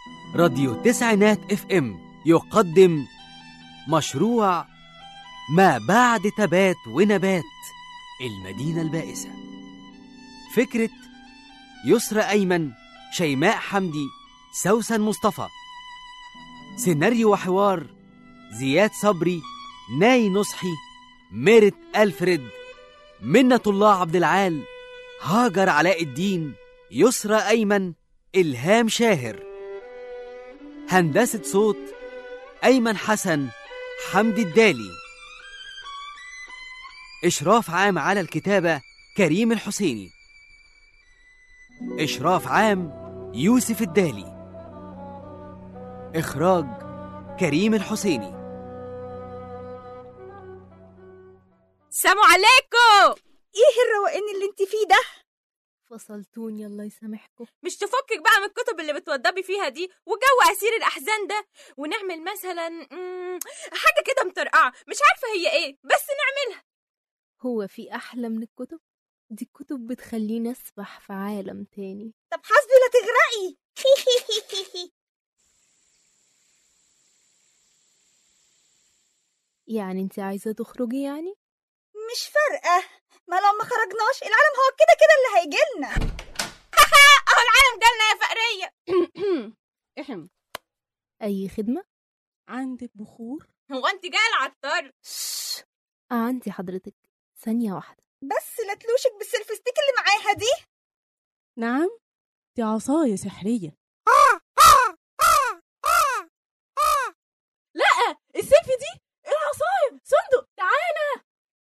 راديو تسعينات اف ام يقدم مشروع ما بعد تبات ونبات المدينة البائسة فكرة يسرى أيمن شيماء حمدي سوسن مصطفى سيناريو وحوار زياد صبري ناي نصحي ميرت ألفريد منة الله عبد العال هاجر علاء الدين يسرى أيمن إلهام شاهر هندسة صوت أيمن حسن حمدي الدالي إشراف عام على الكتابة كريم الحسيني إشراف عام يوسف الدالي إخراج كريم الحسيني سلام عليكم ايه الروقان اللي انت فيه ده فصلتوني الله يسامحكم مش تفكك بقى من الكتب اللي بتوضبي فيها دي وجو اسير الاحزان ده ونعمل مثلا مم، حاجه كده مطرقعه مش عارفه هي ايه بس نعملها هو في أحلى من الكتب دي الكتب بتخليني أسبح في عالم تاني طب حسبي لا تغرقي يعني انت عايزة تخرجي يعني؟ مش فارقه ما لو ما خرجناش العالم هو كده كده اللي هيجيلنا اهو العالم جالنا يا فقريه احم أي خدمة؟ عندك بخور هو انت جايه العطار شش عندي حضرتك ثانية واحدة بس لا تلوشك بالسلفستيك اللي معاها دي نعم دي عصاية سحرية لا السيلفي دي العصاية صندوق تعالى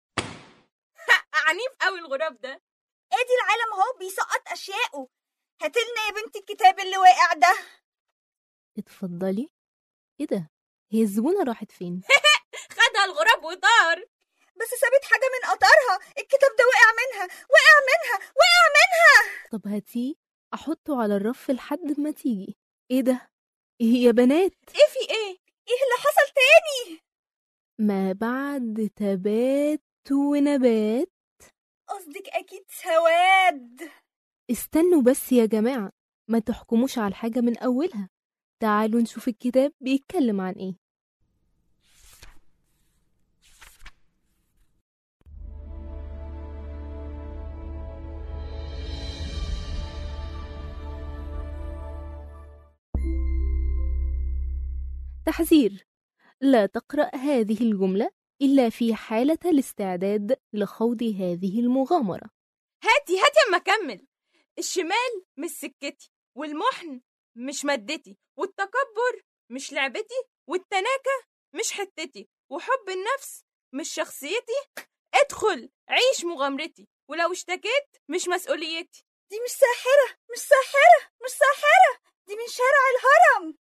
عنيف قوي الغراب ده ادي العالم اهو بيسقط اشياءه هاتلنا يا بنتي الكتاب اللي واقع ده اتفضلي ايه ده؟ هي الزبونة راحت فين؟ خدها الغراب وطار بس سابت حاجه من قطرها الكتاب ده وقع منها وقع منها وقع منها طب هاتيه أحطه على الرف لحد ما تيجي ايه ده؟ إيه يا بنات ايه في ايه ايه اللي حصل تاني ما بعد تبات ونبات قصدك اكيد سواد استنوا بس يا جماعة ما تحكموش على الحاجة من أولها تعالوا نشوف الكتاب بيتكلم عن ايه تحذير لا تقرأ هذه الجملة إلا في حالة الاستعداد لخوض هذه المغامرة هاتي هاتي اما اكمل الشمال مش سكتي والمحن مش مادتي والتكبر مش لعبتي والتناكة مش حتتي وحب النفس مش شخصيتي ادخل عيش مغامرتي ولو اشتكيت مش مسؤوليتي دي مش ساحره مش ساحره مش ساحره دي من شارع الهرم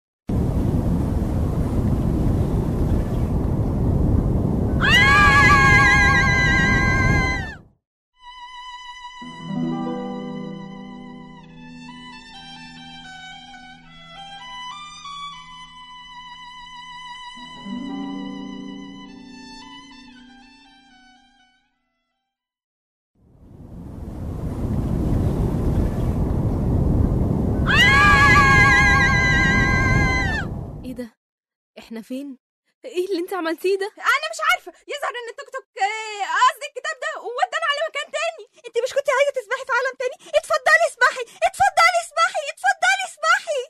ايه ده احنا فين ايه اللي انت عملتيه ده انا مش عارفه يظهر ان التوك توك آه، قصدي الكتاب ده ودانا على مكان تاني انت مش كنت عايزه تسبحي في عالم تاني اتفضلي اسبحي اتفضلي اسبحي اتفضلي اسبحي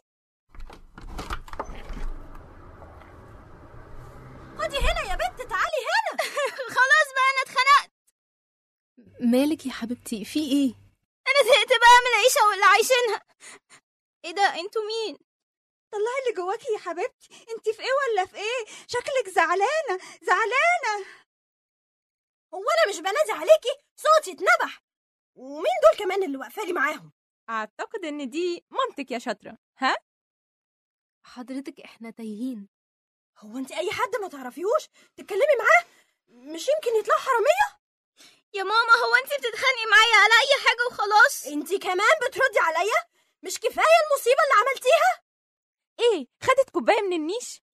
خدي هنا يا بنت تعالي هنا خلاص بقى انا اتخنقت مالك يا حبيبتي في ايه انا زهقت بقى من العيشه واللي عايشينها ايه ده انتوا مين طلعي اللي جواكي يا حبيبتي انت في ايه ولا في ايه شكلك زعلانه زعلانه هو انا مش بنادي عليكي صوتي اتنبح ومين دول كمان اللي واقفالي معاهم اعتقد ان دي منطق يا شاطره ها حضرتك احنا تايهين هو انت اي حد ما تعرفيهوش تتكلمي معاه مش يمكن يطلعوا حراميه يا ماما هو انت بتتخانقي معايا على اي حاجه وخلاص انت كمان بتردي عليا مش كفايه المصيبه اللي عملتيها ايه خدت كوبايه من النيش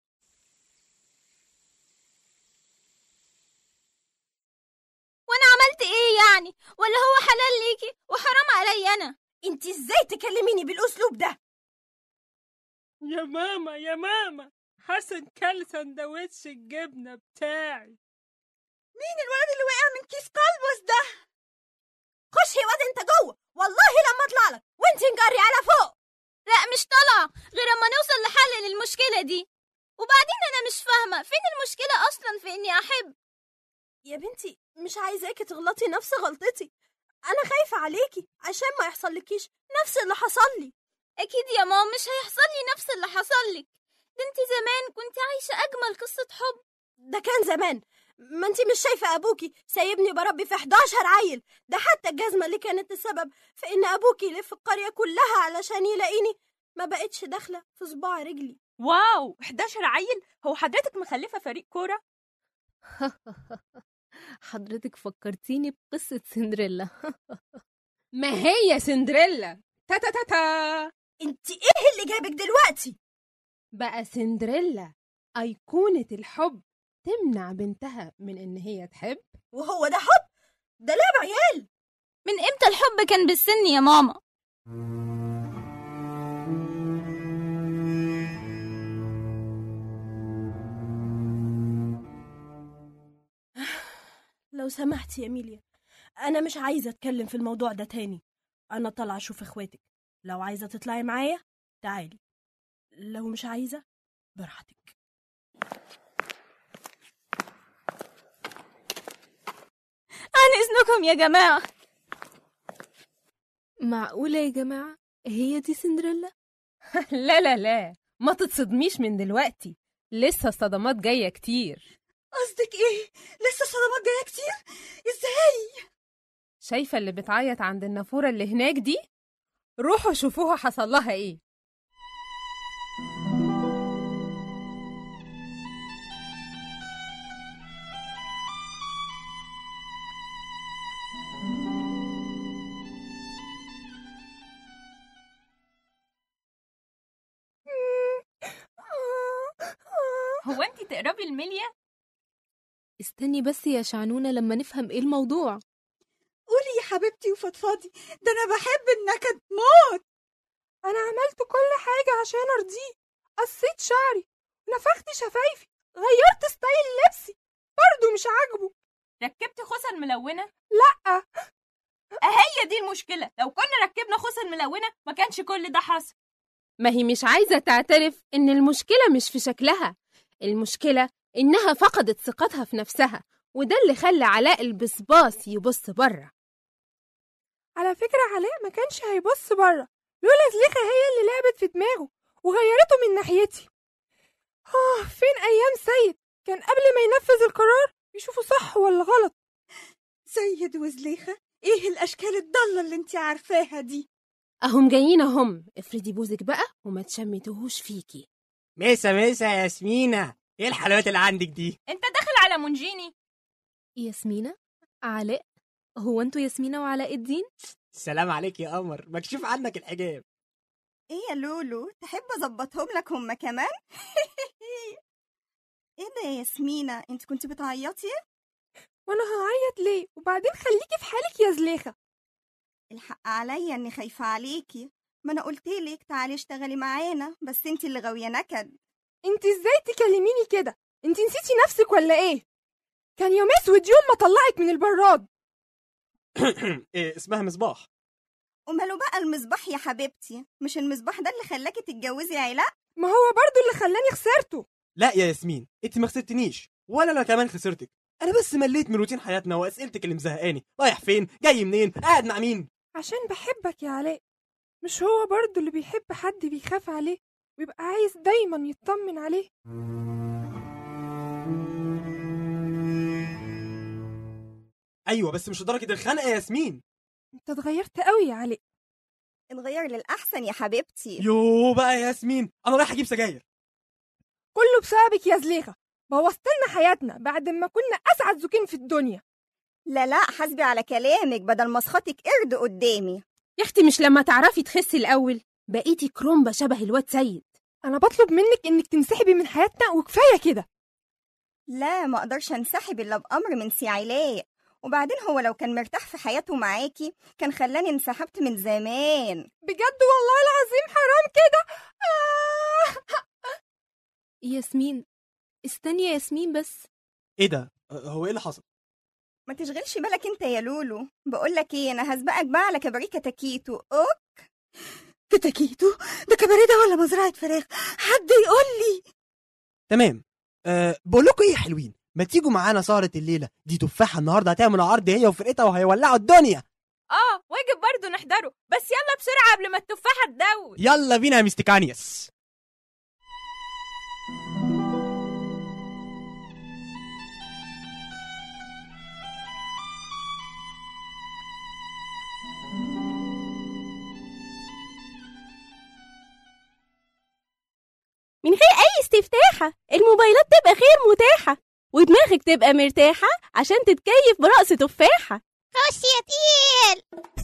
وانا عملت ايه يعني ولا هو حلال ليكي وحرام عليا انا انت ازاي تكلميني بالاسلوب ده يا ماما يا ماما حسن كل سندوتش الجبنة بتاعي مين الولد اللي وقع من كيس قلبس ده خش يا واد انت جوه والله لما اطلع لك وانت نجري على فوق لا مش طالعة غير اما نوصل لحل للمشكلة دي وبعدين انا مش فاهمة فين المشكلة اصلا في اني احب يا بنتي مش عايزاكي تغلطي نفس غلطتي انا خايفة عليكي عشان ما يحصل لكيش نفس اللي حصل لي اكيد يا ماما مش هيحصل لي نفس اللي حصل لك ده انت زمان كنت عايشة اجمل قصة حب ده كان زمان ما انت مش شايفة ابوكي سايبني بربي في 11 عيل ده حتى الجزمة اللي كانت السبب في ان ابوكي يلف القرية كلها علشان يلاقيني ما بقتش داخلة في صباع رجلي واو 11 عيل هو حضرتك مخلفة فريق كورة حضرتك فكرتيني بقصة سندريلا ما هي سندريلا تا تا تا تا انت ايه اللي جابك دلوقتي بقى سندريلا أيقونة الحب تمنع بنتها من إن هي تحب وهو ده حب ده لعب عيال من امتى الحب كان بالسن يا ماما لو سمحت يا ميليا انا مش عايزة اتكلم في الموضوع ده تاني انا طالعة اشوف اخواتك لو عايزة تطلعي معايا تعالي لو مش عايزة براحتك عن اذنكم يا جماعة معقولة يا جماعة هي دي سندريلا لا لا لا ما تتصدميش من دلوقتي لسه الصدمات جاية كتير قصدك ايه لسه صدمات جاية كتير ازاي شايفة اللي بتعيط عند النافورة اللي هناك دي روحوا شوفوها حصل لها ايه هو انت تقربي المليا استني بس يا شعنونة لما نفهم ايه الموضوع قولي يا حبيبتي وفضفضي ده انا بحب النكد موت انا عملت كل حاجة عشان ارضيه قصيت شعري نفخت شفايفي غيرت ستايل لبسي برضه مش عاجبه ركبتي خصل ملونة لا هي دي المشكلة لو كنا ركبنا خصل ملونة ما كانش كل ده حصل ما هي مش عايزة تعترف إن المشكلة مش في شكلها المشكلة إنها فقدت ثقتها في نفسها وده اللي خلى علاء البصباص يبص بره على فكرة علاء ما كانش هيبص بره لولا زليخة هي اللي لعبت في دماغه وغيرته من ناحيتي آه فين أيام سيد كان قبل ما ينفذ القرار يشوفه صح ولا غلط سيد وزليخة ايه الاشكال الضالة اللي انت عارفاها دي أهم جايين أهم افردي بوزك بقى وما تشمتهوش فيكي ميسا ميسا يا ياسمينة ايه الحلويات اللي عندك دي انت داخل على منجيني ياسمينة علاء هو انتوا ياسمينة وعلاء الدين السلام عليك يا قمر مكشوف عنك الحجاب ايه يا لولو تحب اظبطهم لك هما كمان ايه ده يا ياسمينة انت كنت بتعيطي وأنا هعيط ليه وبعدين خليكي في حالك يا زليخة الحق عليا اني خايفة عليكي ما انا قلتلك تعالي اشتغلي معانا بس انت اللي غاوية نكد انت ازاي تكلميني كده انت نسيتي نفسك ولا ايه كان يوم اسود يوم ما طلعك من البراد إيه اسمها مصباح وماله بقى المصباح يا حبيبتي مش المصباح ده اللي خلاكي تتجوزي علاء ما هو برضو اللي خلاني خسرته لا يا ياسمين انت ما خسرتنيش ولا انا كمان خسرتك انا بس مليت من روتين حياتنا واسئلتك اللي مزهقاني رايح فين جاي منين قاعد مع مين عشان بحبك يا علاء مش هو برضو اللي بيحب حد بيخاف عليه ويبقى عايز دايما يطمن عليه ايوه بس مش لدرجه الخنقه يا ياسمين انت اتغيرت قوي يا علاء اتغير للأحسن يا حبيبتي يو بقى يا ياسمين انا رايح اجيب سجاير كله بسببك يا زليخة بوظت لنا حياتنا بعد ما كنا أسعد زوجين في الدنيا لا لا حاسبي على كلامك بدل ما اسخطك قرد قدامي يا أختي مش لما تعرفي تخسي الأول بقيتي كرومبة شبه الواد سيد أنا بطلب منك إنك تنسحبي من حياتنا وكفاية كده لا ما اقدرش انسحب الا بامر من سي علاء وبعدين هو لو كان مرتاح في حياته معاكي كان خلاني انسحبت من زمان بجد والله العظيم حرام كده آه ياسمين استني يا ياسمين بس ايه ده هو ايه اللي حصل ما تشغلش بالك انت يا لولو بقول لك ايه انا هسبقك بقى على كباريه كتاكيتو اوك كتاكيتو ده كباريه ده ولا مزرعه فراخ حد يقول لي تمام أه بقول لكم ايه يا حلوين ما تيجوا معانا سهرة الليلة دي تفاحة النهاردة هتعمل عرض هي وفرقتها وهيولعوا الدنيا اه واجب برضه نحضره بس يلا بسرعة قبل ما التفاحة تدوي يلا بينا يا ميستيكانيوس من غير أي استفتاحة الموبايلات تبقى غير متاحة ودماغك تبقى مرتاحة عشان تتكيف برقص تفاحة خش يا تقيل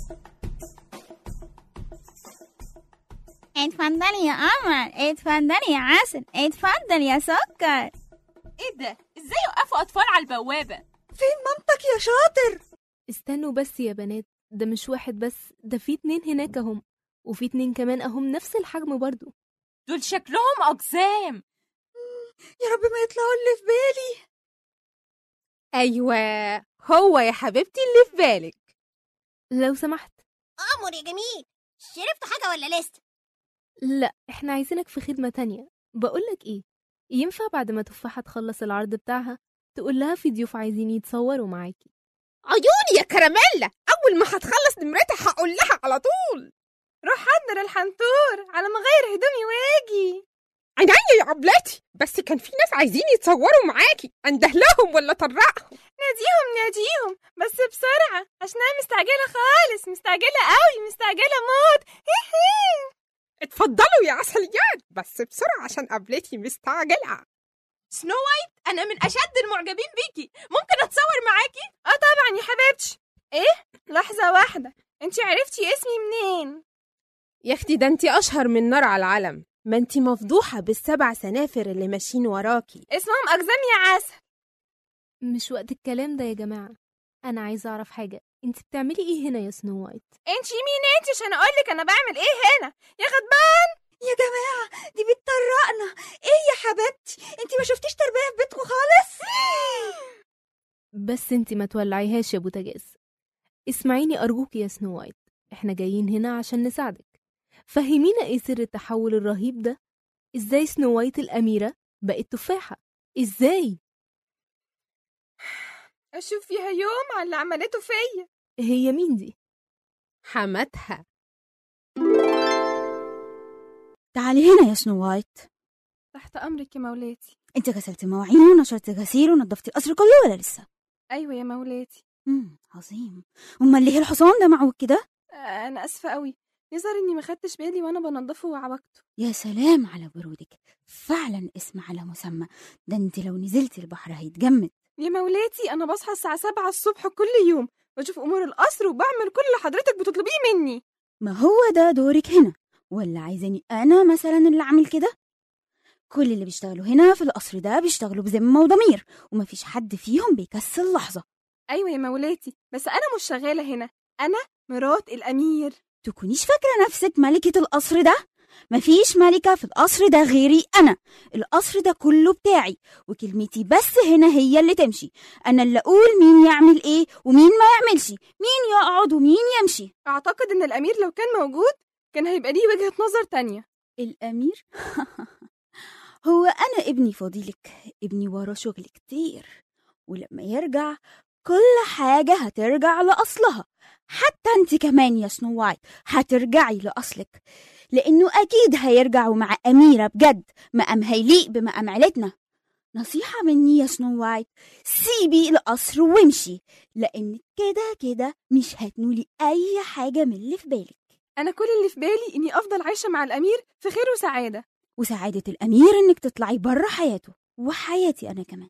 اتفضلي يا قمر اتفضلي يا عسل اتفضل يا سكر ايه ده ازاي يوقفوا اطفال على البوابة فين مامتك يا شاطر استنوا بس يا بنات ده مش واحد بس ده في اتنين هناك اهم وفي اتنين كمان اهم نفس الحجم برضو دول شكلهم اقزام يا رب ما يطلعوا اللي في بالي أيوة هو يا حبيبتي اللي في بالك لو سمحت أمر يا جميل شربت حاجة ولا لسه؟ لا احنا عايزينك في خدمة تانية بقولك ايه ينفع بعد ما تفاحة تخلص العرض بتاعها تقول لها في ضيوف عايزين يتصوروا معاكي عيوني يا كراميلا أول ما هتخلص نمرتها هقول لها على طول روح حضر الحنطور على ما اغير هدومي واجي عينيا يا عبلتي بس كان في ناس عايزين يتصوروا معاكي انده لهم ولا طرقهم ناديهم ناديهم بس بسرعة عشان انا مستعجلة خالص مستعجلة قوي مستعجلة موت اتفضلوا يا عسليات بس بسرعة عشان قبلتي مستعجلة سنو وايت انا من اشد المعجبين بيكي ممكن اتصور معاكي اه طبعا يا حبيبتي ايه لحظة واحدة انت عرفتي اسمي منين يا اختي ده انتي اشهر من نار على العلم ما انتي مفضوحة بالسبع سنافر اللي ماشيين وراكي اسمهم اقزام يا عسل مش وقت الكلام ده يا جماعة انا عايزة اعرف حاجة انت بتعملي ايه هنا يا سنو وايت انت مين انت عشان اقولك انا بعمل ايه هنا يا غضبان يا جماعة دي بتطرقنا ايه يا حبيبتي انت ما شفتيش تربية في بيتكم خالص بس انت ما تولعيهاش يا بوتاجاز اسمعيني ارجوك يا سنو وايت احنا جايين هنا عشان نساعدك فهمينا ايه سر التحول الرهيب ده ازاي سنو وايت الاميرة بقت تفاحة ازاي اشوف فيها يوم على اللي عملته فيا هي مين دي حماتها تعالي هنا يا سنو وايت تحت امرك يا مولاتي انت غسلتي مواعين ونشرتي غسيل ونضفتي القصر كله ولا لسه ايوه يا مولاتي امم عظيم امال ليه الحصان ده معوج كده آه، انا اسفة قوي يظهر اني ما خدتش بالي وانا بنضفه وعوجته يا سلام على برودك فعلا اسم على مسمى ده انت لو نزلتي البحر هيتجمد يا مولاتي انا بصحى الساعة سبعة الصبح كل يوم بشوف امور القصر وبعمل كل اللي حضرتك بتطلبيه مني ما هو ده دورك هنا ولا عايزاني انا مثلا اللي اعمل كده كل اللي بيشتغلوا هنا في القصر ده بيشتغلوا بذمه وضمير ومفيش حد فيهم بيكسل لحظه ايوه يا مولاتي بس انا مش شغالة هنا انا مرات الامير تكونيش فاكره نفسك ملكه القصر ده مفيش ملكه في القصر ده غيري انا القصر ده كله بتاعي وكلمتي بس هنا هي اللي تمشي انا اللي اقول مين يعمل ايه ومين ما يعملش مين يقعد ومين يمشي اعتقد ان الامير لو كان موجود كان هيبقى ليه وجهة نظر تانية الأمير؟ هو أنا ابني فضيلك ابني ورا شغل كتير ولما يرجع كل حاجة هترجع لأصلها حتى انت كمان يا سنو وايت هترجعي لأصلك لأنه أكيد هيرجعوا مع أميرة بجد مقام هيليق بمقام عيلتنا نصيحة مني يا سنو وايت سيبي القصر وامشي لأن كده كده مش هتنولي أي حاجة من اللي في بالك انا كل اللي في بالي اني افضل عايشة مع الامير في خير وسعادة وسعادة الأمير إنك تطلعي بره حياته وحياتي أنا كمان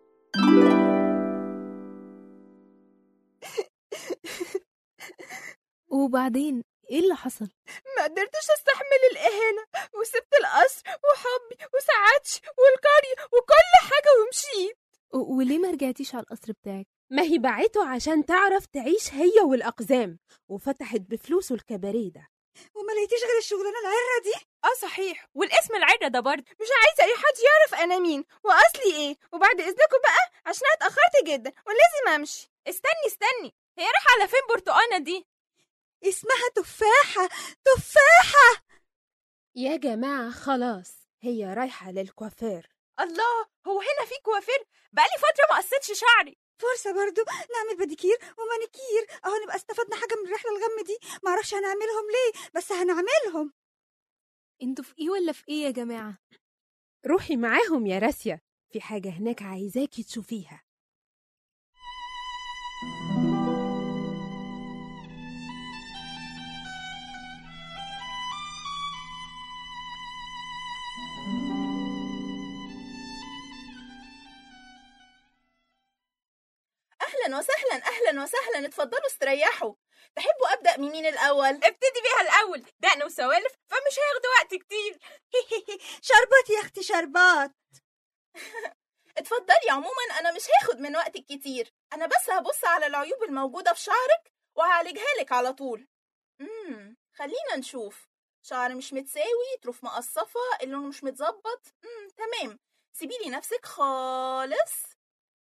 وبعدين ايه اللي حصل ما قدرتش استحمل الإهانة وسبت القصر وحبي وسعادتي والقرية وكل حاجة ومشيت و- وليه ما رجعتيش على القصر بتاعك ما هي باعته عشان تعرف تعيش هي والأقزام وفتحت بفلوسه الكباريه ده وما لقيتيش غير الشغلانة العرة دي اه صحيح والاسم العرة ده برضه مش عايزه اي حد يعرف انا مين واصلي ايه وبعد اذنكم بقى عشان انا اتاخرت جدا ولازم امشي استني استني هي رايحه على فين برتقانه دي اسمها تفاحة تفاحة يا جماعة خلاص هي رايحة للكوافير الله هو هنا في كوافير بقالي فتره ما قصيتش شعري فرصة برضو نعمل بديكير ومانيكير اهو نبقى استفدنا حاجة من الرحلة الغم دي معرفش هنعملهم ليه بس هنعملهم انتوا في ايه ولا في ايه يا جماعة روحي معاهم يا راسيا في حاجة هناك عايزاكي تشوفيها اهلا وسهلا اهلا وسهلا اتفضلوا استريحوا تحبوا ابدا من مين الاول ابتدي بيها الاول دقن وسوالف فمش هياخدوا وقت كتير شربات يا اختي شربات اتفضلي عموما انا مش هاخد من وقتك كتير انا بس هبص على العيوب الموجوده في شعرك وهعالجها لك على طول امم خلينا نشوف شعر مش متساوي طروف مقصفه اللون مش متظبط امم تمام سيبيلي نفسك خالص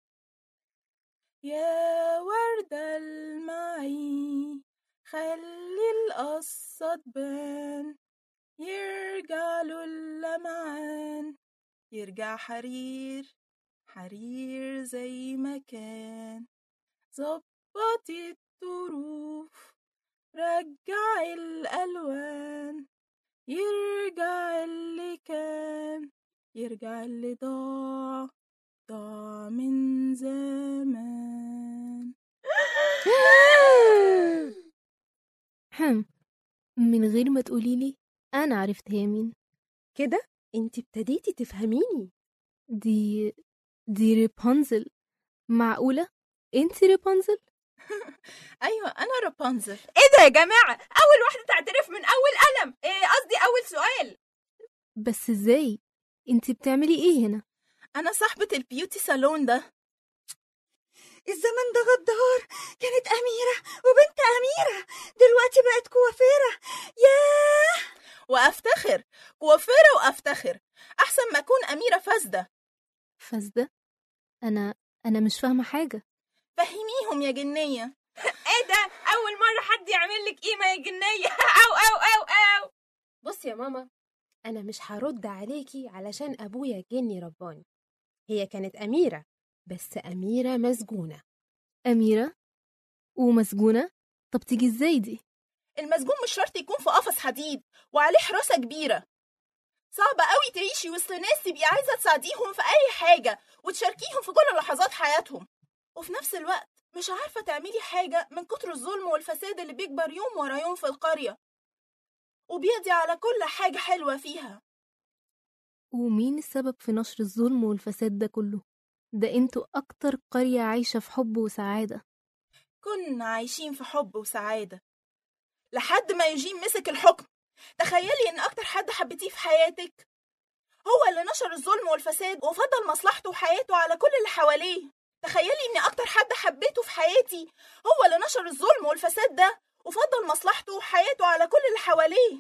يا وردة المعي خلي القصة تبان يرجع له اللمعان يرجع حرير حرير زي ما كان ظبطي الطروف رجعي الألوان يرجع اللي كان يرجع اللي ضاع ضاع من زمان هم من غير ما تقوليلي انا عرفت هي مين كده انت ابتديتي تفهميني دي دي ريبونزل معقولة انت ريبونزل أيوة أنا رابنزل ايه ده يا جماعه اول واحده تعترف من اول قلم إيه قصدي اول سؤال بس ازاي انت بتعملي ايه هنا أنا صاحبة البيوتي صالون ده الزمن ده غدار كانت أميرة وبنت أميرة دلوقتي بقت كوافيرة ياه وأفتخر كوافيرة وأفتخر أحسن ما أكون أميرة فاسدة فاسدة انا انا مش فاهمة حاجة فهميهم يا جنية ايه ده اول مره حد يعمل لك قيمه يا جنيه او او او او بص يا ماما أنا مش هرد عليكي علشان أبويا جني رباني هي كانت أميرة بس أميرة مسجونة أميرة ومسجونة طب تيجي ازاي دي المسجون مش شرط يكون في قفص حديد وعليه حراسة كبيرة صعب قوي تعيشي وسط ناس تبقي عايزة تساعديهم في أي حاجة وتشاركيهم في كل لحظات حياتهم وفي نفس الوقت مش عارفة تعملي حاجة من كتر الظلم والفساد اللي بيكبر يوم ورا يوم في القرية وبيقضي على كل حاجة حلوة فيها ومين السبب في نشر الظلم والفساد ده كله ده انتوا اكتر قرية عايشة في حب وسعادة كنا عايشين في حب وسعادة لحد ما يجين مسك الحكم تخيلي ان اكتر حد حبيتيه في حياتك هو اللي نشر الظلم والفساد وفضل مصلحته وحياته على كل اللي حواليه تخيلي ان اكتر حد حبيته في حياتي هو اللي نشر الظلم والفساد ده وفضل مصلحته وحياته على كل اللي حواليه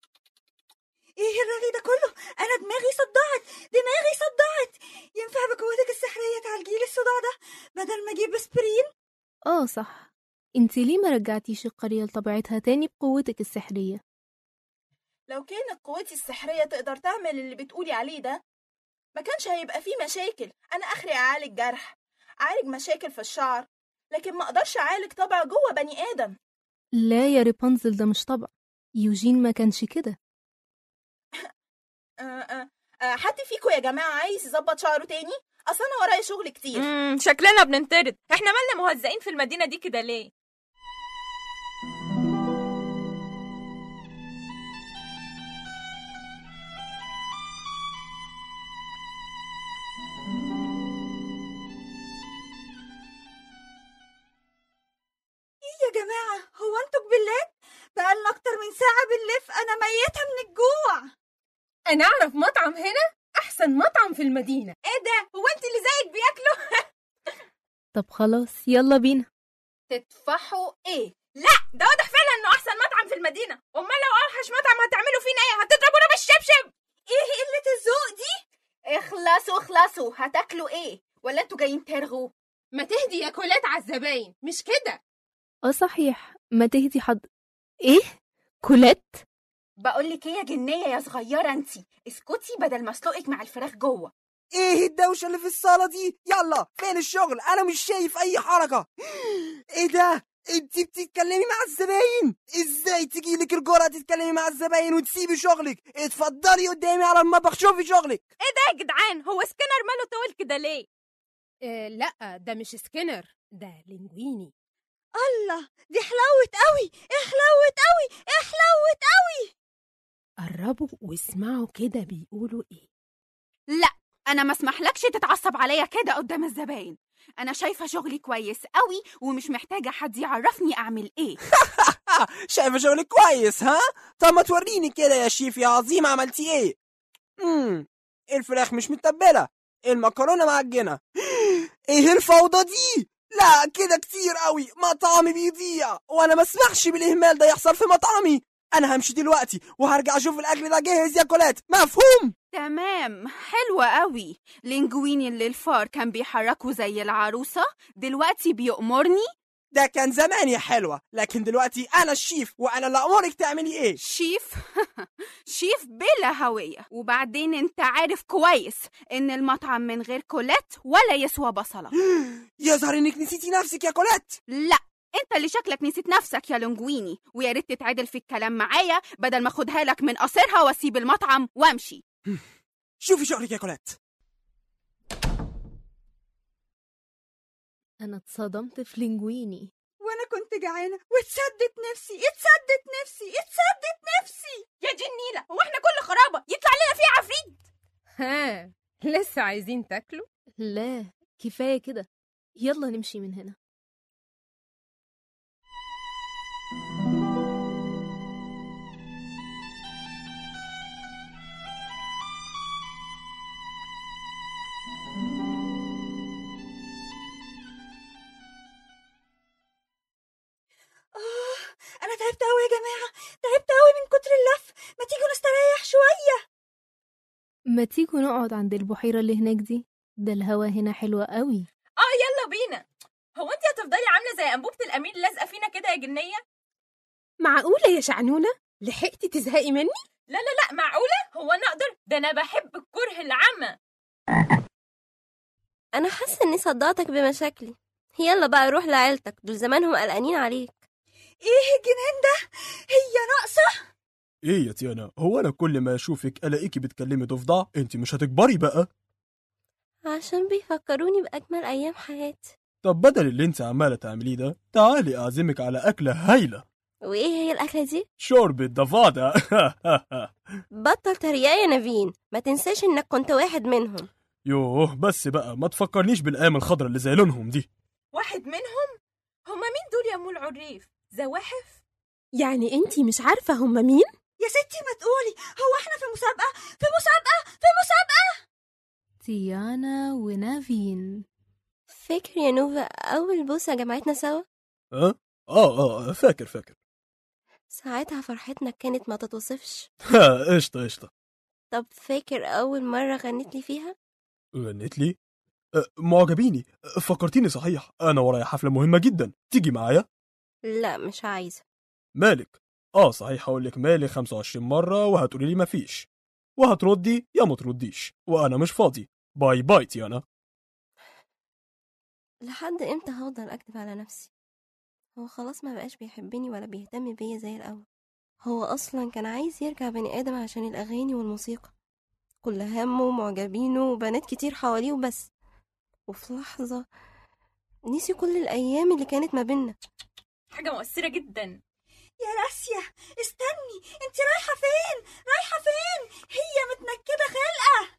ايه الرغي ده كله انا دماغي صدعت دماغي صدعت ينفع بقوتك السحريه تعالجيلي الصداع ده بدل ما اجيب اسبرين اه صح انت ليه ما رجعتيش القرية لطبيعتها تاني بقوتك السحرية لو كانت قوتي السحرية تقدر تعمل اللي بتقولي عليه ده ما كانش هيبقى فيه مشاكل أنا آخري أعالج جرح أعالج مشاكل في الشعر لكن ما أقدرش أعالج طبع جوه بني آدم لا يا ريبونزل ده مش طبع يوجين ما كانش كده آه آه آه حد فيكم يا جماعة عايز يظبط شعره تاني أصل أنا ورايا شغل كتير امم شكلنا بننطرد احنا مالنا مهزقين في المدينه دي كده ليه ايه يا جماعه هو انتوا بالله بقالنا اكتر من ساعه بنلف انا ميته من الجوع أنا أعرف مطعم هنا أحسن مطعم في المدينة ايه ده هو انت اللي زيك بياكلوا طب خلاص يلا بينا تتفحوا إيه؟ لا ده واضح فعلا انه احسن مطعم في المدينه امال لو اوحش مطعم هتعملوا فينا ايه هتضربونا بالشبشب ايه قله اخلصوا اخلصوا هتاكلوا ايه ولا انتوا جايين ترغوا ما تهدي يا كولات على الزباين مش كده اه صحيح ما تهدي حد ايه كولات بقول لك ايه يا جنيه يا صغيره انتي اسكتي بدل ما اسلقك مع الفراخ جوه ايه الدوشه اللي في الصاله دي يلا فين الشغل انا مش شايف اي حركه ايه ده انت بتتكلمي مع الزباين ازاي تجي لك الجرأة تتكلمي مع الزباين وتسيبي شغلك اتفضلي قدامي على المطبخ شوفي شغلك ايه ده يا جدعان هو سكينر ماله طول كده ليه آه لا ده مش سكينر ده لينجويني الله دي حلوت قوي ايه حلوت قوي ايه حلوت قوي قربوا واسمعوا كده بيقولوا ايه لا انا ما اسمحلكش تتعصب عليا كده قدام الزباين انا شايفه شغلي كويس قوي ومش محتاجه حد يعرفني اعمل ايه شايفه شغلك كويس ها طب ما توريني كده يا شيف يا عظيم عملتي ايه امم الفراخ مش متبله المكرونه معجنه ايه الفوضى دي لا كده كتير قوي مطعمي بيضيع وانا ما اسمحش بالاهمال ده يحصل في مطعمي انا همشي دلوقتي وهرجع اشوف الاكل ده جاهز يا كولات مفهوم تمام حلوة قوي لينجويني اللي الفار كان بيحركه زي العروسة دلوقتي بيأمرني ده كان زمان يا حلوة لكن دلوقتي أنا الشيف وأنا اللي أمرك تعملي إيه شيف شيف بلا هوية وبعدين انت عارف كويس ان المطعم من غير كولات ولا يسوى بصلة يظهر إنك نسيتي نفسك يا كولات لا انت اللي شكلك نسيت نفسك يا لونجويني ويا ريت تتعدل في الكلام معايا بدل ما اخدها لك من قصرها واسيب المطعم وامشي شوفي شغلك يا كولات انا اتصدمت في لينجويني وانا كنت جعانه واتسدت نفسي اتسدت نفسي اتسدت نفسي يا دي النيله هو احنا كل خرابه يطلع لنا فيه عفريت ها لسه عايزين تاكلوا لا كفايه كده يلا نمشي من هنا آه أنا تعبت أوي يا جماعة تعبت أوي من كتر اللف ما تيجوا نستريح شوية ما تيجوا نقعد عند البحيره اللي هناك دي ده الهوا هنا حلوة قوي اه يلا بينا هو انت هتفضلي عامله زي انبوبه الامير لازقه فينا كده يا جنيه معقولة يا شعنونة لحقتي تزهقي مني لا لا لا معقوله هو انا اقدر ده انا بحب الكره العمى انا حاسه اني صدعتك بمشاكلي يلا بقى روح لعيلتك دول زمانهم قلقانين عليك إيه الجنان ده هي ناقصة ايه يا تيانا هو انا كل ما اشوفك الاقيكي بتكلمي ضفدع انت مش هتكبري بقى عشان بيفكروني باجمل ايام حياتي طب بدل اللي انت عماله تعمليه ده تعالي اعزمك على اكله هايله وايه هي الاكله دي شوربه ضفادع بطل تريقه يا نافين ما تنساش انك كنت واحد منهم يوه بس بقى ما تفكرنيش بالايام الخضرا اللي زي لونهم دي واحد منهم هما مين دول يا ام العريف زواحف يعني انتي مش عارفة هم مين؟ يا ستي ما تقولي هو احنا في مسابقة في مسابقة في مسابقة تيانا ونافين فاكر يا نوفا اول بوسه جمعتنا سوا ها اه اه فاكر فاكر ساعتها فرحتنا كانت ما تتوصفش ها قشطه قشطه طب فاكر اول مره غنيت لي فيها غنيت لي أه، معجبيني أه، فكرتيني صحيح انا ورايا حفله مهمه جدا تيجي معايا لا مش عايزه مالك اه صحيح هقول لك مالي 25 مره وهتقولي لي مفيش وهتردي يا ما ترديش وانا مش فاضي باي باي تيانا لحد امتى هفضل اكدب على نفسي هو خلاص ما بقاش بيحبني ولا بيهتم بيا زي الاول هو اصلا كان عايز يرجع بني ادم عشان الاغاني والموسيقى كل همه معجبينه وبنات كتير حواليه وبس وفي لحظة نسي كل الأيام اللي كانت ما بينا حاجه مؤثره جدا يا راسيا استني انت رايحة فين رايحة فين هي متنكدة خلقة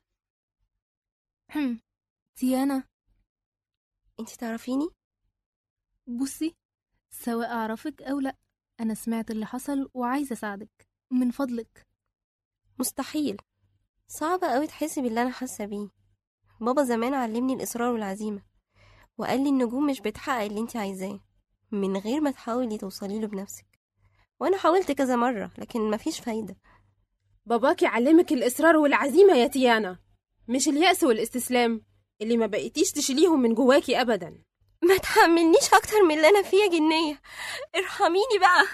تيانا انت تعرفيني بصي سواء أعرفك أو لأ أنا سمعت اللي حصل وعايزة أساعدك من فضلك مستحيل صعب قوي تحسي باللي انا حاسه بيه بابا زمان علمني الاصرار والعزيمه وقال لي النجوم مش بتحقق اللي انت عايزاه من غير ما تحاولي توصلي له بنفسك وانا حاولت كذا مره لكن مفيش فايده باباكي علمك الإصرار والعزيمة يا تيانا مش اليأس والاستسلام اللي ما بقيتيش تشيليهم من جواكي أبدا ما تحملنيش اكتر من اللي انا فيه يا جنيه ارحميني بقى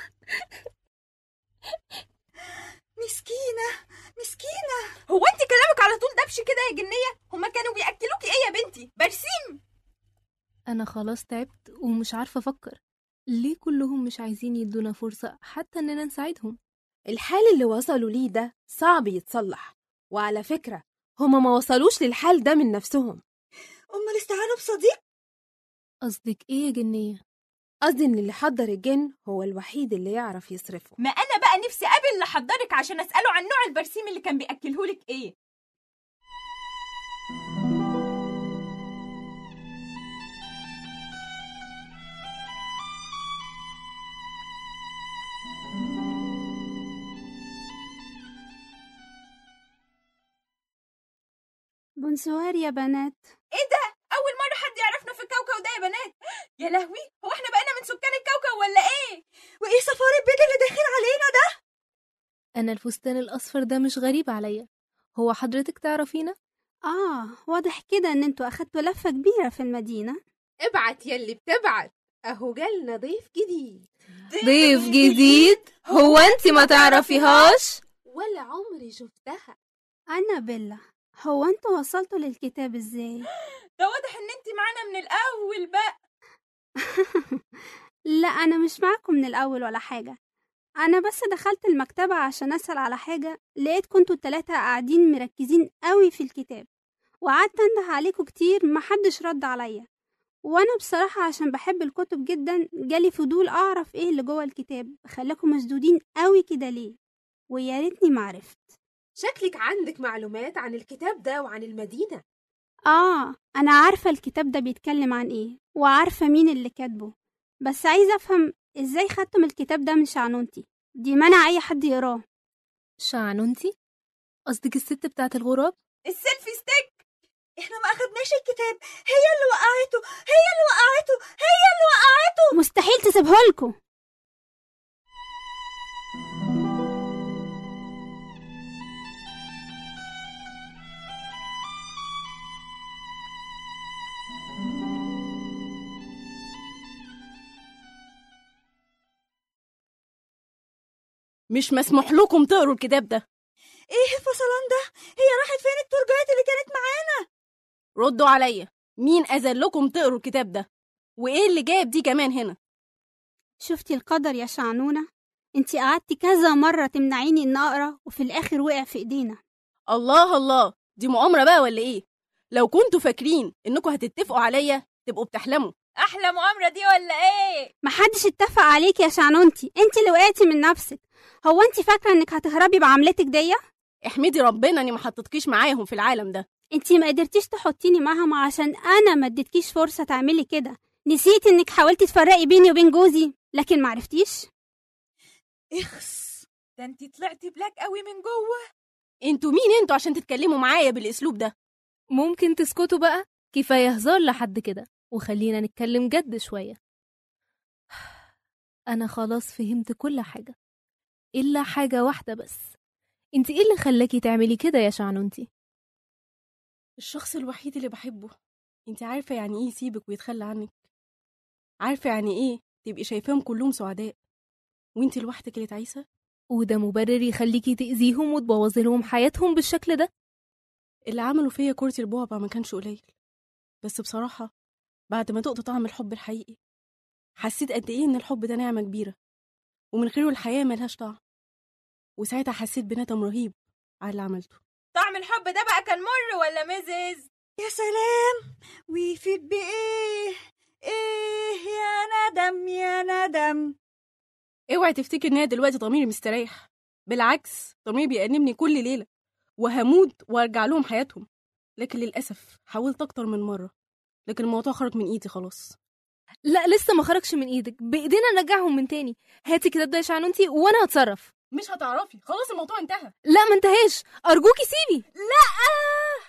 مسكينة مسكينة هو انت كلامك على طول دبش كده يا جنيه هما كانوا بياكلوكي ايه يا بنتي برسيم أنا خلاص تعبت ومش عارفة أفكر ليه كلهم مش عايزين يدونا فرصة حتى إننا نساعدهم الحال اللي وصلوا ليه ده صعب يتصلح وعلى فكرة هما ما وصلوش للحال ده من نفسهم أمال استعانوا بصديق قصدك إيه يا جنية؟ قصدي إن اللي حضر الجن هو الوحيد اللي يعرف يصرفه ما انا بقى نفسي اقابل اللي حضرك عشان اساله عن نوع البرسيم اللي كان بياكلهولك ايه بونسوار يا بنات ايه ده اول مره حد يعرفنا في الكوكب ده يا بنات يا لهوي هو احنا بقينا من سكان الكوكب ولا ايه وإيه صفار البيض اللي داخل علينا ده أنا الفستان الأصفر ده مش غريب عليا هو حضرتك تعرفينا؟ آه واضح كده إن انتوا أخدتوا لفة كبيرة في المدينة ابعت يلي بتبعت أهو جالنا ضيف جديد ضيف جديد؟ هو أنت ما تعرفيهاش؟ ولا عمري شفتها أنا بيلا هو انتوا وصلتوا للكتاب ازاي؟ ده واضح ان انت معانا من الاول بقى لا أنا مش معاكم من الأول ولا حاجة أنا بس دخلت المكتبة عشان أسأل على حاجة لقيت كنتوا التلاتة قاعدين مركزين قوي في الكتاب وقعدت أنده عليكم كتير محدش رد عليا وأنا بصراحة عشان بحب الكتب جدا جالي فضول أعرف إيه اللي جوه الكتاب خلاكم مشدودين قوي كده ليه ويا ريتني معرفت شكلك عندك معلومات عن الكتاب ده وعن المدينة آه أنا عارفة الكتاب ده بيتكلم عن إيه وعارفة مين اللي كاتبه بس عايزة أفهم إزاي خدتم الكتاب ده من شعنونتي دي منع أي حد يقراه شعنونتي؟ قصدك الست بتاعت الغراب؟ السيلفي ستيك إحنا ما أخدناش الكتاب هي اللي وقعته هي اللي وقعته هي اللي وقعته مستحيل تسيبهولكوا مش مسموح لكم تقروا الكتاب ده إيه الفصلان ده هي راحت فين الترجات اللي كانت معانا ردوا عليا مين أذن لكم تقروا الكتاب ده وإيه اللي جايب دي كمان هنا شفتي القدر يا شعنونة انتي قعدتي كذا مرة تمنعيني إن أقرأ وفي الآخر وقع في إيدينا الله الله دي مؤامرة بقى ولا إيه لو كنتوا فاكرين إنكم هتتفقوا عليا تبقوا بتحلموا احلى مؤامره دي ولا ايه محدش اتفق عليك يا شعنونتي انتي اللي وقعتي من نفسك هو انتي فاكرة إنك هتهربي بعملتك دي احمدي ربنا إني ما حطيتكيش معاهم في العالم ده انتي ما قدرتيش تحطيني معاهم عشان أنا ما اديتكيش فرصة تعملي كده نسيتي إنك حاولتي تفرقي بيني وبين جوزي لكن معرفتيش اخس ده انت طلعتي بلاك قوي من جوه انتوا مين انتوا عشان تتكلموا معايا بالأسلوب ده ممكن تسكتوا بقى؟ كفاية هزار لحد كده وخلينا نتكلم جد شوية أنا خلاص فهمت كل حاجة إلا حاجة واحدة بس انت ايه اللي خلاكي تعملي كده يا شعنونتي؟ الشخص الوحيد اللي بحبه انت عارفة يعني ايه يسيبك ويتخلى عنك عارفة يعني ايه تبقي شايفاهم كلهم سعداء وانت لوحدك اللي تعيسة وده مبرر يخليكي تأذيهم وتبوظي لهم حياتهم بالشكل ده اللي عملوا فيا كرسي البعبع ما كانش قليل بس بصراحة بعد ما دقت طعم الحب الحقيقي حسيت قد ايه ان الحب ده نعمة كبيرة ومن غيره الحياة ملهاش طعم وساعتها حسيت بندم رهيب على اللي عملته طعم الحب ده بقى كان مر ولا مزز يا سلام ويفيد بإيه إيه يا ندم يا ندم اوعي تفتكر ان انا دلوقتي ضميري مستريح بالعكس ضميري بيأنبني كل ليلة وهموت وارجع لهم حياتهم لكن للأسف حاولت أكتر من مرة لكن الموضوع خرج من إيدي خلاص لا لسه ما خرجش من ايدك بايدينا نرجعهم من تاني هاتي الكتاب ده يا شعنونتي وانا هتصرف مش هتعرفي خلاص الموضوع انتهى لا ما انتهاش ارجوكي سيبي لا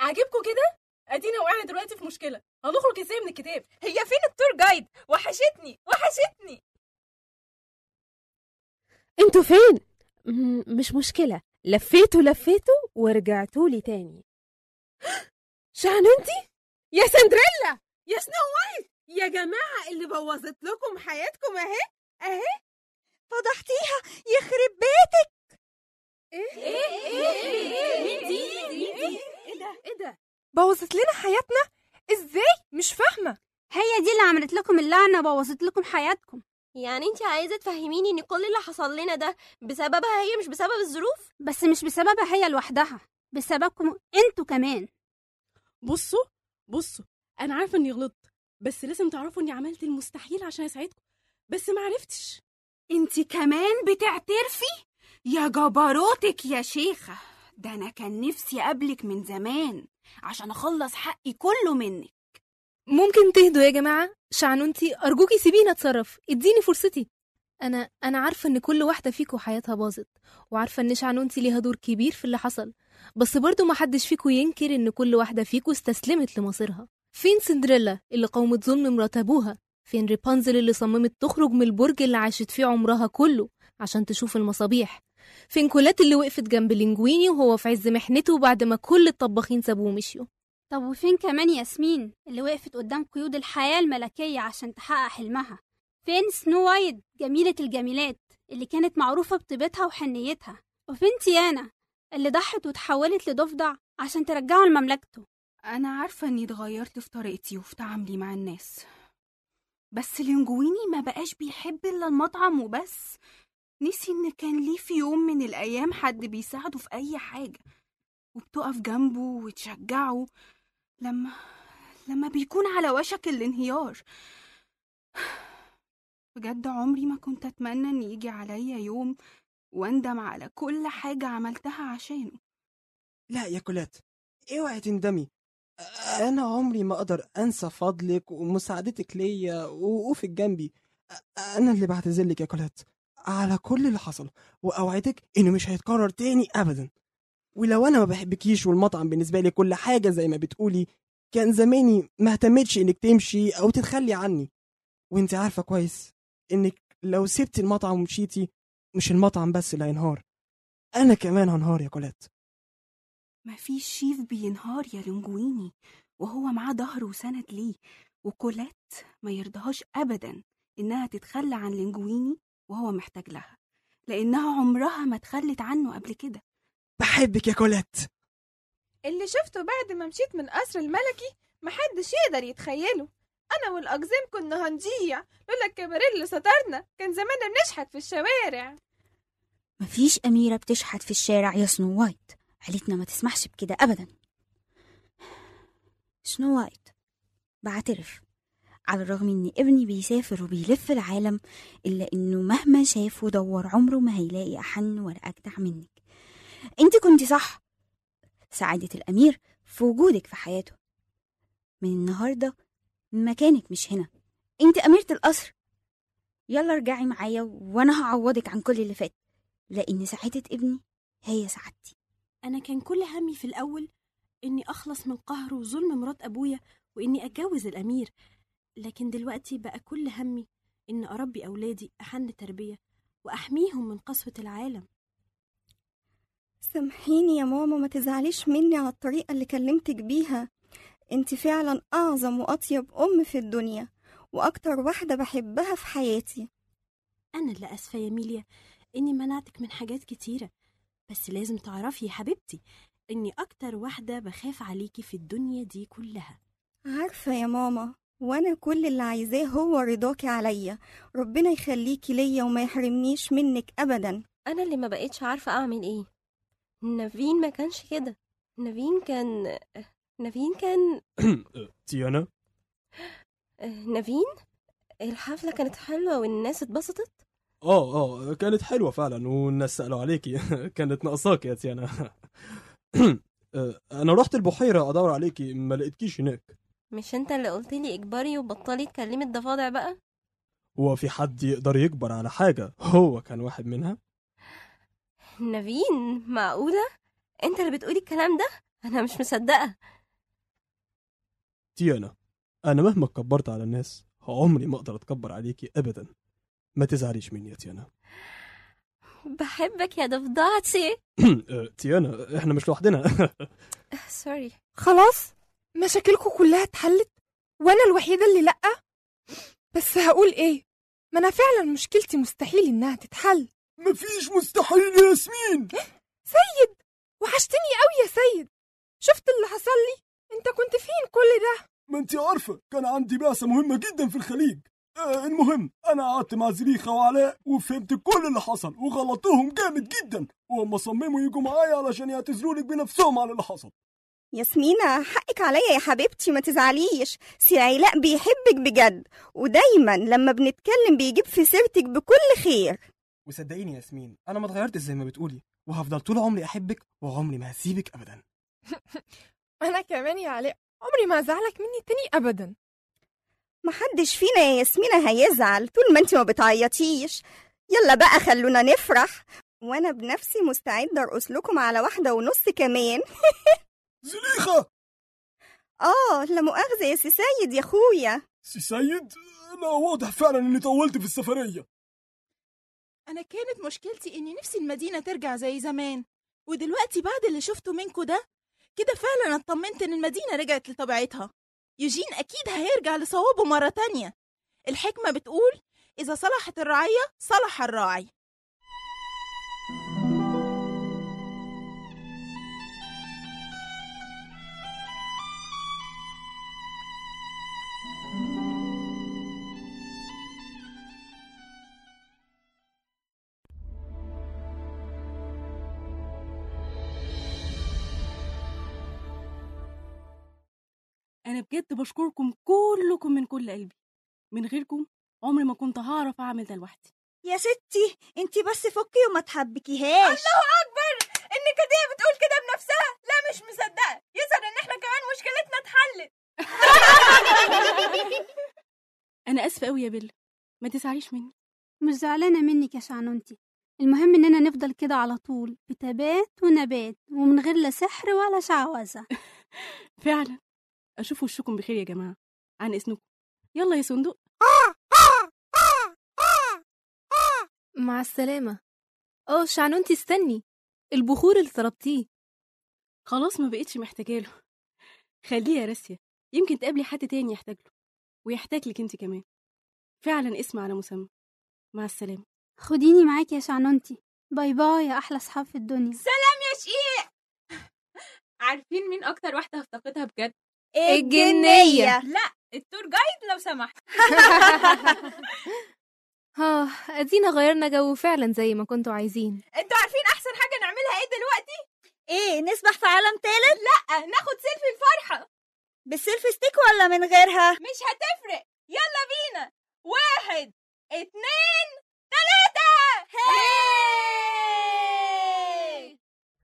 عاجبكم كده ادينا وقعنا دلوقتي في مشكله هنخرج ازاي من الكتاب هي فين التور جايد وحشتني وحشتني انتوا فين م- مش مشكله لفيتوا لفيتوا ورجعتوا لي تاني شعنونتي يا سندريلا يا سنو وايت يا جماعه اللي بوظت لكم حياتكم اهي اهي فضحتيها يخرب بيتك ايه إيه؟ مين دي مين دي ايه ده ايه ده بوظت لنا حياتنا ازاي مش فاهمه هي دي اللي عملت لكم اللعنه بوظت لكم حياتكم يعني انت عايزه تفهميني ان كل اللي حصل لنا ده بسببها هي مش بسبب الظروف بس مش بسببها هي لوحدها بسببكم انتوا كمان بصوا بصوا انا عارفه اني غلطت بس لازم تعرفوا اني عملت المستحيل عشان اساعدكم بس ما عرفتش انت كمان بتعترفي يا جبروتك يا شيخة ده انا كان نفسي اقابلك من زمان عشان اخلص حقي كله منك ممكن تهدوا يا جماعة شعنونتي أرجوكي سيبيني أتصرف اديني فرصتي أنا أنا عارفة إن كل واحدة فيكم حياتها باظت وعارفة إن شعنونتي ليها دور كبير في اللي حصل بس برضو محدش فيكم ينكر إن كل واحدة فيكم استسلمت لمصيرها فين سندريلا اللي قاومت ظلم مرات أبوها فين ريبانزل اللي صممت تخرج من البرج اللي عاشت فيه عمرها كله عشان تشوف المصابيح فين كولات اللي وقفت جنب لينجويني وهو في عز محنته بعد ما كل الطباخين سابوه ومشيوا طب وفين كمان ياسمين اللي وقفت قدام قيود الحياة الملكية عشان تحقق حلمها فين سنو وايت جميلة الجميلات اللي كانت معروفة بطيبتها وحنيتها وفين تيانا اللي ضحت وتحولت لضفدع عشان ترجعه لمملكته انا عارفة اني اتغيرت في طريقتي وفي تعاملي مع الناس بس لينجويني ما بقاش بيحب الا المطعم وبس نسي ان كان ليه في يوم من الايام حد بيساعده في اي حاجة وبتقف جنبه وتشجعه لما لما بيكون على وشك الانهيار بجد عمري ما كنت اتمنى ان يجي عليا يوم واندم على كل حاجة عملتها عشانه لا يا كولات اوعي تندمي انا عمري ما اقدر انسى فضلك ومساعدتك ليا ووقوفك جنبي انا اللي بعتذرلك يا كولات على كل اللي حصل واوعدك انه مش هيتكرر تاني ابدا ولو انا ما بحبكيش والمطعم بالنسبه لي كل حاجه زي ما بتقولي كان زماني ما اهتمتش انك تمشي او تتخلي عني وانت عارفه كويس انك لو سبتي المطعم ومشيتي مش المطعم بس اللي هينهار انا كمان هنهار يا كولات مفيش شيف بينهار يا لونجويني وهو معاه ظهر وسند ليه وكولات ما يرضاهاش أبدا إنها تتخلى عن لينجويني وهو محتاج لها لأنها عمرها ما اتخلت عنه قبل كده بحبك يا كولات اللي شفته بعد ما مشيت من قصر الملكي محدش يقدر يتخيله انا والاقزام كنا هنضيع لولا الكباريه اللي سترنا كان زماننا بنشحت في الشوارع مفيش أميرة بتشحت في الشارع يا سنو وايت عيلتنا ما تسمحش بكده أبدا سنو وايت بعترف على الرغم إن ابني بيسافر وبيلف العالم إلا إنه مهما شاف ودور عمره ما هيلاقي أحن ولا أجدع منك أنت كنت صح سعادة الأمير في وجودك في حياته من النهاردة مكانك مش هنا أنت أميرة القصر يلا ارجعي معايا وأنا هعوضك عن كل اللي فات لأن سعادة ابني هي سعادتي أنا كان كل همي في الأول إني أخلص من قهر وظلم مرات أبويا وإني أتجوز الأمير لكن دلوقتي بقى كل همي إن أربي أولادي أحن تربية وأحميهم من قسوة العالم سامحيني يا ماما ما تزعليش مني على الطريقة اللي كلمتك بيها انت فعلا أعظم وأطيب أم في الدنيا وأكتر واحدة بحبها في حياتي أنا اللي أسفة يا ميليا إني منعتك من حاجات كتيرة بس لازم تعرفي يا حبيبتي إني أكتر واحدة بخاف عليكي في الدنيا دي كلها عارفة يا ماما وأنا كل اللي عايزاه هو رضاكي عليا ربنا يخليكي ليا وما يحرمنيش منك أبدا أنا اللي ما بقيتش عارفة أعمل إيه نافين ما كانش كده نافين كان نافين كان تيانا نافين الحفلة كانت حلوة والناس اتبسطت اه اه كانت حلوه فعلا والناس سالوا عليكي كانت ناقصاك يا تيانا آه، انا رحت البحيره ادور عليكي ما لقيتكيش هناك مش انت اللي قلت لي اجبري وبطلي تكلمي الضفادع بقى هو في حد يقدر يكبر على حاجه هو كان واحد منها نافين معقولة انت اللي بتقولي الكلام ده انا مش مصدقة تيانا أنا مهما اتكبرت على الناس عمري ما أقدر أتكبر عليكي أبدا ما تزعليش مني يا تيانا بحبك يا ضفدعتي آه، تيانا إحنا مش لوحدنا سوري خلاص مشاكلكم كلها اتحلت وانا الوحيده اللي لا بس هقول ايه ما انا فعلا مشكلتي مستحيل انها تتحل مفيش مستحيل يا ياسمين سيد وحشتني قوي يا سيد شفت اللي حصل لي انت كنت فين كل ده ما انت عارفة كان عندي بعثة مهمة جدا في الخليج آه المهم انا قعدت مع زليخة وعلاء وفهمت كل اللي حصل وغلطتهم جامد جدا وهم صمموا يجوا معايا علشان يعتذروا لك بنفسهم على اللي حصل ياسمينة حقك عليا يا حبيبتي ما تزعليش سي علاء بيحبك بجد ودايما لما بنتكلم بيجيب في سيرتك بكل خير وصدقيني يا ياسمين أنا ما اتغيرتش زي ما بتقولي وهفضل طول عمري أحبك وعمري ما هسيبك أبدا انا كمان يا علاء عمري ما ازعلك مني تاني ابدا محدش فينا يا ياسمينة هيزعل طول ما انت ما بتعيطيش يلا بقى خلونا نفرح وانا بنفسي مستعدة ارقص لكم على واحدة ونص كمان زليخة اه لا مؤاخذة يا سي سيد يا اخويا سي سيد لا واضح فعلا اني طولت في السفرية أنا كانت مشكلتي إني نفسي المدينة ترجع زي زمان ودلوقتي بعد اللي شفته منكو ده كده فعلا اطمنت إن المدينة رجعت لطبيعتها يوجين أكيد هيرجع لصوابه مرة تانية الحكمة بتقول إذا صلحت الرعية صلح الراعي أنا بجد بشكركم كلكم من كل قلبي من غيركم عمري ما كنت هعرف أعمل ده لوحدي يا ستي انتي بس فكي وما تحبكيهاش الله اكبر ان كديه بتقول كده بنفسها لا مش مصدقه يظهر ان احنا كمان مشكلتنا اتحلت أنا آسفة أوي يا بيلا ما تزعليش مني مش زعلانة منك يا شعنونتي المهم إننا نفضل كده على طول بتبات ونبات ومن غير لا سحر ولا شعوذة فعلا أشوف وشكم بخير يا جماعة عن إذنكم يلا يا صندوق مع السلامة اه شعنونتي استني البخور اللي طلبتيه خلاص ما بقتش محتاجة له خليه يا راسيا يمكن تقابلي حد تاني يحتاج له ويحتاج لك انت كمان فعلا اسم على مسمى مع السلامة خديني معاكي يا شعنونتي باي باي يا أحلى صحاب في الدنيا سلام يا شقيق عارفين مين اكتر واحده هفتقدها بجد الجنية. لا التور جايد لو سمحت ها ادينا غيرنا جو فعلا زي ما كنتوا عايزين انتوا عارفين احسن حاجه نعملها ايه دلوقتي ايه نسبح في عالم تالت لا ناخد سيلفي الفرحه بالسيلفي ستيك ولا من غيرها مش هتفرق يلا بينا واحد اتنين تلاتة هاي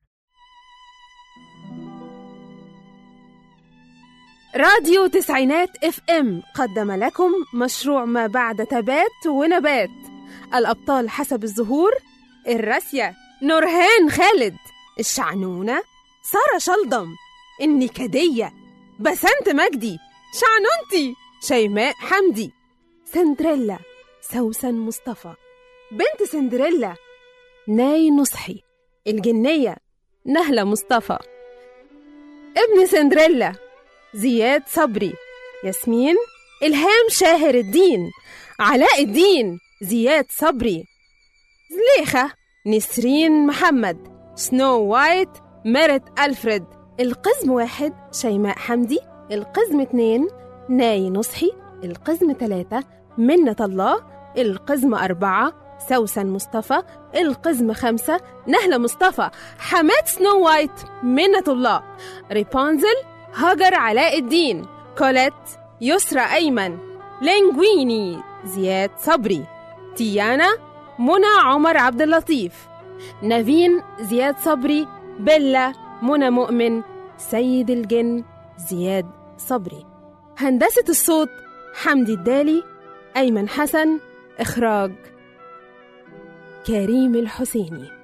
راديو تسعينات اف ام قدم لكم مشروع ما بعد تبات ونبات الأبطال حسب الظهور الراسية نورهان خالد الشعنونة سارة شلضم النكدية بسنت مجدي شعنونتي شيماء حمدي سندريلا سوسن مصطفى بنت سندريلا ناي نصحي الجنية نهلة مصطفى ابن سندريلا زياد صبري ياسمين إلهام شاهر الدين علاء الدين زياد صبري زليخة نسرين محمد سنو وايت ميرت ألفريد القزم واحد شيماء حمدي القزم اتنين ناي نصحي القزم تلاتة منة الله القزم أربعة سوسن مصطفى القزم خمسة نهلة مصطفى حماد سنو وايت منة الله ريبونزل هاجر علاء الدين كوليت يسرى أيمن لينجويني زياد صبري تيانا منى عمر عبد اللطيف نافين زياد صبري بيلا منى مؤمن سيد الجن زياد صبري هندسة الصوت حمدي الدالي أيمن حسن إخراج كريم الحسيني